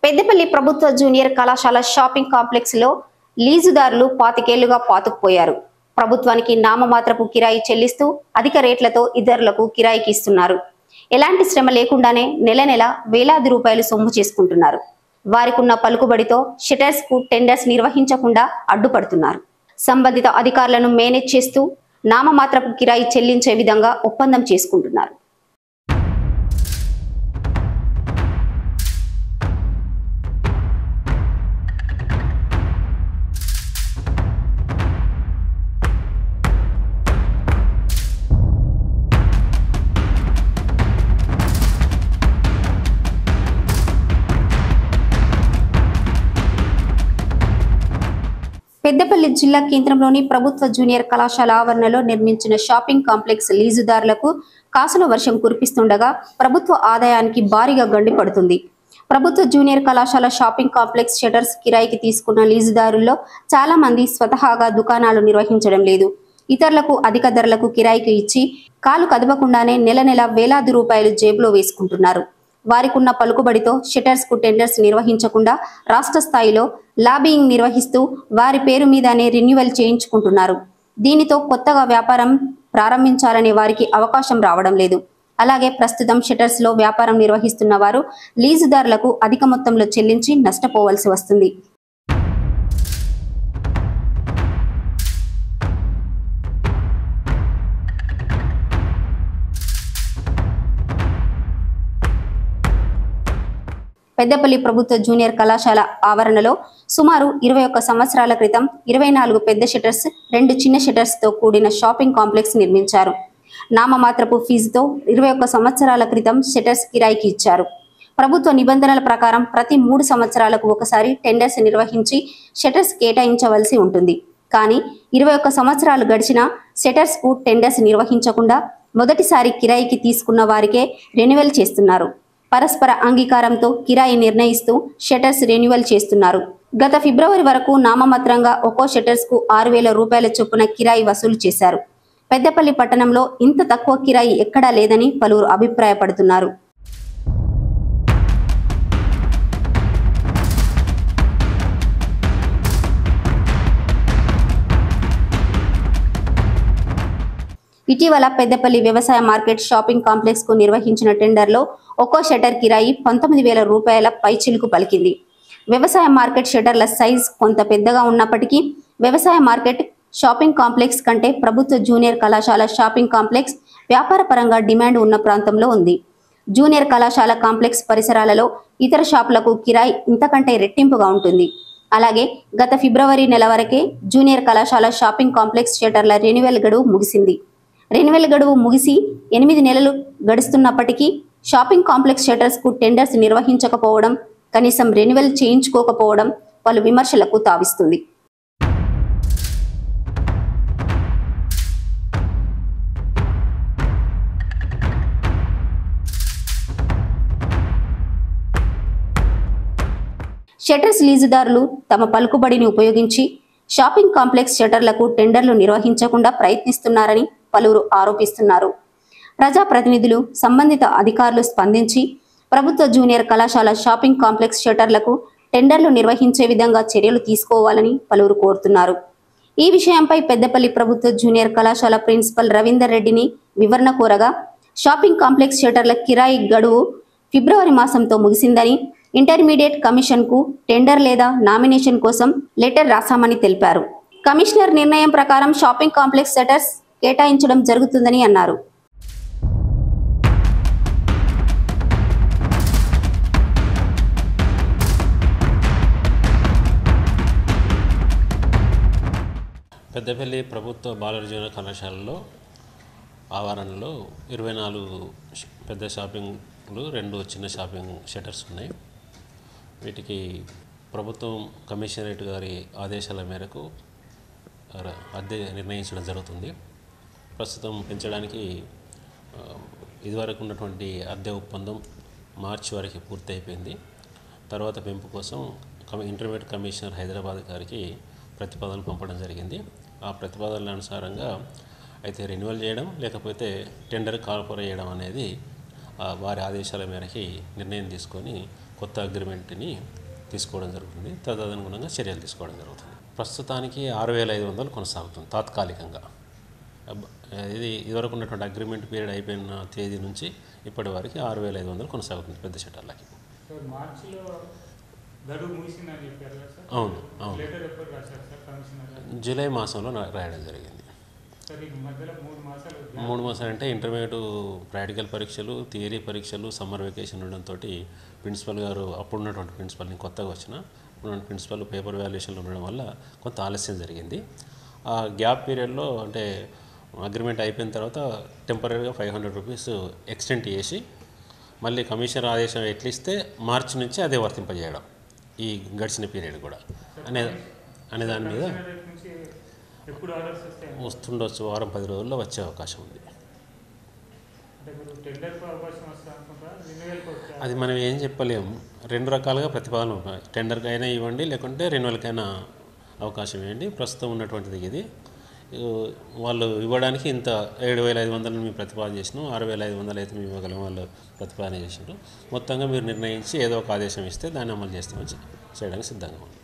పెద్దపల్లి ప్రభుత్వ జూనియర్ కళాశాల shopping complex లో లీజుదారులు పాతికేళ్లుగా పాతుకుపోయారు ప్రభుత్వానికి నామమాత్రపు కిరాయి చెల్లిస్తూ అధిక రేట్లతో ఇతరులకు కిరాయికి ఇస్తున్నారు ఎలాంటి శ్రమ లేకుండానే నెల నెల వేలాది రూపాయలు సొమ్ము చేసుకుంటున్నారు వారికున్న పలుకుబడితో షటర్స్ కు టెండర్స్ నిర్వహించకుండా అడ్డుపడుతున్నారు సంబంధిత అధికారులను మేనేజ్ చేస్తూ నామమాత్రపు కిరాయి చెల్లించే విధంగా ఒప్పందం చేసుకుంటున్నారు పెద్దపల్లి జిల్లా కేంద్రంలోని ప్రభుత్వ జూనియర్ కళాశాల ఆవరణలో నిర్మించిన షాపింగ్ కాంప్లెక్స్ లీజుదారులకు కాసుల వర్షం కురిపిస్తుండగా ప్రభుత్వ ఆదాయానికి భారీగా గండి పడుతుంది ప్రభుత్వ జూనియర్ కళాశాల షాపింగ్ కాంప్లెక్స్ షటర్స్ కిరాయికి తీసుకున్న లీజుదారుల్లో చాలా మంది స్వతహాగా దుకాణాలు నిర్వహించడం లేదు ఇతరులకు అధిక ధరలకు కిరాయికి ఇచ్చి కాలు కదపకుండానే నెల నెల వేలాది రూపాయలు జేబులో వేసుకుంటున్నారు వారికున్న పలుకుబడితో షటర్స్ కు టెండర్స్ నిర్వహించకుండా రాష్ట్ర స్థాయిలో లాబియింగ్ నిర్వహిస్తూ వారి పేరు మీదనే రెన్యువల్ చేయించుకుంటున్నారు దీనితో కొత్తగా వ్యాపారం ప్రారంభించాలనే వారికి అవకాశం రావడం లేదు అలాగే ప్రస్తుతం షటర్స్ లో వ్యాపారం నిర్వహిస్తున్న వారు లీజుదారులకు అధిక మొత్తంలో చెల్లించి నష్టపోవలసి వస్తుంది పెద్దపల్లి ప్రభుత్వ జూనియర్ కళాశాల ఆవరణలో సుమారు ఇరవై ఒక్క సంవత్సరాల క్రితం ఇరవై నాలుగు పెద్ద షటర్స్ రెండు చిన్న షటర్స్ తో కూడిన షాపింగ్ కాంప్లెక్స్ నిర్మించారు నామమాత్రపు ఫీజుతో ఇరవై ఒక్క సంవత్సరాల క్రితం షటర్స్ కిరాయికి ఇచ్చారు ప్రభుత్వ నిబంధనల ప్రకారం ప్రతి మూడు సంవత్సరాలకు ఒకసారి టెండర్స్ నిర్వహించి షటర్స్ కేటాయించవలసి ఉంటుంది కానీ ఇరవై ఒక్క సంవత్సరాలు గడిచినా షటర్స్ కు టెండర్స్ నిర్వహించకుండా మొదటిసారి కిరాయికి తీసుకున్న వారికే రెన్యువల్ చేస్తున్నారు పరస్పర అంగీకారంతో కిరాయి నిర్ణయిస్తూ షటర్స్ రెన్యువల్ చేస్తున్నారు గత ఫిబ్రవరి వరకు నామమాత్రంగా ఒక్కో షటర్స్ కు ఆరు వేల రూపాయల చొప్పున కిరాయి వసూలు చేశారు పెద్దపల్లి పట్టణంలో ఇంత తక్కువ కిరాయి ఎక్కడా లేదని పలువురు అభిప్రాయపడుతున్నారు ఇటీవల పెద్దపల్లి వ్యవసాయ మార్కెట్ షాపింగ్ కాంప్లెక్స్ కు నిర్వహించిన టెండర్లో ఒక్కో షటర్ కిరాయి పంతొమ్మిది వేల రూపాయల పైచిలుకు పలికింది వ్యవసాయ మార్కెట్ షటర్ల సైజ్ కొంత పెద్దగా ఉన్నప్పటికీ వ్యవసాయ మార్కెట్ షాపింగ్ కాంప్లెక్స్ కంటే ప్రభుత్వ జూనియర్ కళాశాల షాపింగ్ కాంప్లెక్స్ వ్యాపార పరంగా డిమాండ్ ఉన్న ప్రాంతంలో ఉంది జూనియర్ కళాశాల కాంప్లెక్స్ పరిసరాలలో ఇతర షాపులకు కిరాయి ఇంతకంటే రెట్టింపుగా ఉంటుంది అలాగే గత ఫిబ్రవరి నెల వరకే జూనియర్ కళాశాల షాపింగ్ కాంప్లెక్స్ షటర్ల రెన్యువల్ గడువు ముగిసింది రెన్యువల్ గడువు ముగిసి ఎనిమిది నెలలు గడుస్తున్నప్పటికీ షాపింగ్ కాంప్లెక్స్ షటర్స్ కు టెండర్స్ నిర్వహించకపోవడం కనీసం రెన్యువల్ చేయించుకోకపోవడం పలు విమర్శలకు తావిస్తుంది షటర్స్ లీజుదారులు తమ పలుకుబడిని ఉపయోగించి షాపింగ్ కాంప్లెక్స్ షటర్లకు టెండర్లు నిర్వహించకుండా ప్రయత్నిస్తున్నారని పలువురు ఆరోపిస్తున్నారు ప్రజాప్రతినిధులు సంబంధిత అధికారులు స్పందించి ప్రభుత్వ జూనియర్ కళాశాల షాపింగ్ కాంప్లెక్స్ షటర్లకు టెండర్లు నిర్వహించే విధంగా చర్యలు తీసుకోవాలని పలువురు కోరుతున్నారు ఈ విషయంపై పెద్దపల్లి ప్రభుత్వ జూనియర్ కళాశాల ప్రిన్సిపల్ రవీందర్ రెడ్డిని వివరణ కోరగా షాపింగ్ కాంప్లెక్స్ షటర్ల కిరాయి గడువు ఫిబ్రవరి మాసంతో ముగిసిందని ఇంటర్మీడియట్ కమిషన్ కు టెండర్ లేదా నామినేషన్ కోసం లెటర్ రాశామని తెలిపారు కమిషనర్ నిర్ణయం ప్రకారం షాపింగ్ కాంప్లెక్స్ షటర్స్ కేటాయించడం జరుగుతుందని అన్నారు పెద్దపల్లి ప్రభుత్వ బాలల జూనియర్ కళాశాలలో ఆవరణలో ఇరవై నాలుగు ష- పెద్ద షాపింగ్లు రెండు చిన్న షాపింగ్ షటర్స్ ఉన్నాయి వీటికి ప్రభుత్వం కమిషనరేట్ గారి ఆదేశాల మేరకు ర- అద్దె నిర్ణయించడం జరుగుతుంది ప్రస్తుతం పెంచడానికి ఆ, ఇదివరకు ఉన్నటువంటి అద్దె ఒప్పందం మార్చి వరకు పూర్తి అయిపోయింది తర్వాత పెంపు కోసం కమి ఇంటర్మీడియట్ కమిషనర్ హైదరాబాద్ గారికి ప్రతిపాదనలు పంపడం జరిగింది ఆ ప్రతిపాదనల అనుసారంగా అయితే రెన్యువల్ చేయడం లేకపోతే టెండర్ కాల్పొర చేయడం అనేది ఆ, వారి ఆదేశాల మేరకి నిర్ణయం తీసుకొని కొత్త అగ్రిమెంట్ని తీసుకోవడం జరుగుతుంది తదనుగుణంగా చర్యలు తీసుకోవడం జరుగుతుంది ప్రస్తుతానికి ఆరు వేల ఐదు వందలు కొనసాగుతుంది తాత్కాలికంగా అబ్బ- ఇది ఇదివరకు ఉన్నటువంటి అగ్రిమెంట్ పీరియడ్ అయిపోయిన తేదీ నుంచి ఇప్పటి వరకు ఆరు వేల ఐదు వందలు కొనసాగుతుంది పెద్ద షట్టర్లకి సార్ మార్చిలో గడువు ముగిసిందని చెప్పారు కదా సార్ అవును అవును లెటర్ ఎప్పుడు రాశారు సార్ కమిషనర్ గారు జూలై మాసంలో నా- రాయడం జరిగింది సార్ ఈ మధ్యలో మూడు మాసాలు మూడు మాసాలు అంటే ఇంటర్మీడియట్ ప్రాక్టికల్ పరీక్షలు థియరీ పరీక్షలు సమ్మర్ వెకేషన్ ఉండడంతో ప్రిన్సిపల్ గారు అప్పుడు ఉన్నటువంటి ప్రిన్సిపల్ నేను కొత్తగా వచ్చిన ఇప్పుడు ప్రిన్సిపల్ పేపర్ వాల్యుయేషన్లు ఉండడం వల్ల కొంత ఆలస్యం జరిగింది ఆ గ్యాప్ పీరియడ్లో అంటే అగ్రిమెంట్ అయిపోయిన తర్వాత టెంపరీగా ఫైవ్ హండ్రెడ్ రూపీస్ ఎక్స్టెంట్ చేసి మళ్ళీ కమిషనర్ ఆదేశం ఎట్లిస్తే మార్చి నుంచి అదే వర్తింపజేయడం ఈ గడిచిన పీరియడ్ కూడా అనే అనే దాని మీద కమిషనరేట్ నుంచి ఎప్పుడు ఆర్డర్స్ వస్తాయి వస్తుండొచ్చు వారం పది రోజుల్లో వచ్చే అవకాశం ఉంది అంటే మీరు టెండర్కు అవకాశం వస్తా అనుకుంటారా రిన్యూవల్కి వచ్చా అది మనం ఏం చెప్పలేము రెండు రకాలుగా ప్రతిపాదన ఉన్నాయి టెండర్కి అయినా ఇవ్వండి లేకుంటే రెన్యువల్కైనా అవకాశం ఇవ్వండి ప్రస్తుతం ఉన్నటువంటిది ఇది ఇ- వాళ్ళు ఇవ్వడానికి ఇంత ఏడు వేల ఐదు వందలు మేము ప్రతిపాదన చేసినాం ఆరు వేల ఐదు వందలు అయితే మేము ఇవ్వగలం వాళ్ళు ప్రతిపాదన చేసినారు మొత్తంగా మీరు నిర్ణయించి ఏదో ఒక ఆదేశం ఇస్తే దాన్ని అమలు చేస్తామని చె- చేయడానికి సిద్ధంగా ఉంది